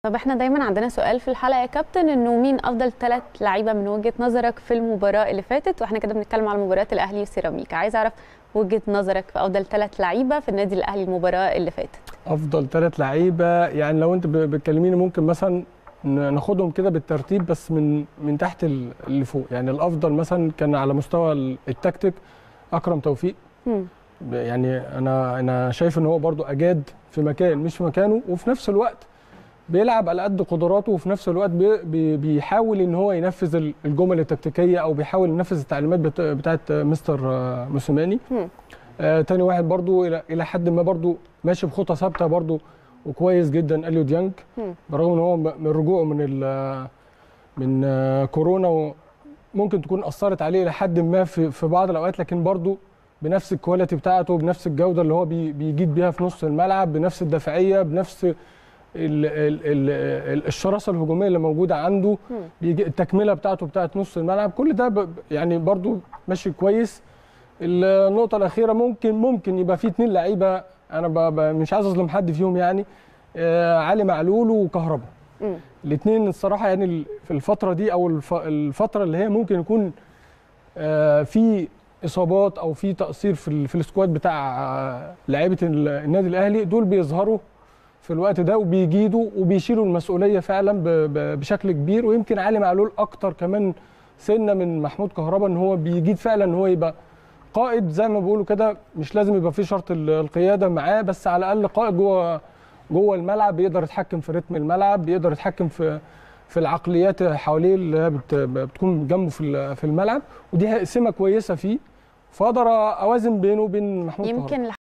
طب احنا دايما عندنا سؤال في الحلقه يا كابتن انه مين افضل ثلاث لعيبه من وجهه نظرك في المباراه اللي فاتت واحنا كده بنتكلم على مباراه الاهلي وسيراميكا عايز اعرف وجهه نظرك في افضل ثلاث لعيبه في النادي الاهلي المباراه اللي فاتت افضل ثلاث لعيبه يعني لو انت ب- بتكلميني ممكن مثلا ن- ناخدهم كده بالترتيب بس من من تحت ال- اللي فوق يعني الافضل مثلا كان على مستوى ال- التكتيك اكرم توفيق مم. ب- يعني انا انا شايف ان هو برضو اجاد في مكان مش في مكانه وفي نفس الوقت بيلعب على قد قدراته وفي نفس الوقت بي بي بيحاول ان هو ينفذ ال- الجمل التكتيكيه او بيحاول ينفذ التعليمات بت- بتاعت مستر آه، موسيماني مم. آه تاني واحد برضو الى الى حد ما برضو ماشي بخطى ثابته برضو وكويس جدا اليو ديانج مم. برغم ان هو م- من رجوعه من ال- من آه، كورونا ممكن تكون اثرت عليه الى حد ما في في بعض الاوقات لكن برضو بنفس الكواليتي بتاعته بنفس الجوده اللي هو بي- بيجيد بيها في نص الملعب بنفس الدافعيه بنفس ال ال ال ال الشراسه الهجوميه اللي موجوده عنده مم. بيجي التكمله بتاعته بتاعت نص الملعب كل ده ب- يعني برضو ماشي كويس النقطه الاخيره ممكن ممكن يبقى في اتنين لعيبه انا ب- ب- مش عايز اظلم حد فيهم يعني آه، علي معلول وكهربا مم. الاثنين الصراحه يعني ال- في الفتره دي او الف- الفتره اللي هي ممكن يكون آه، في اصابات او في تقصير في ال- في السكواد بتاع آه، لعيبه ال- النادي الاهلي دول بيظهروا في الوقت ده وبيجيدوا وبيشيلوا المسؤوليه فعلا ب- ب- بشكل كبير ويمكن علي معلول اكتر كمان سنه من محمود كهربا ان هو بيجيد فعلا ان هو يبقى قائد زي ما بيقولوا كده مش لازم يبقى في شرط ال- القياده معاه بس على الاقل قائد جوه جوه الملعب بيقدر يتحكم في رتم الملعب بيقدر يتحكم في في العقليات حواليه اللي هي بت- بتكون جنبه في ال- في الملعب ودي سمه كويسه فيه فاقدر اوازن بينه وبين محمود كهربا يمكن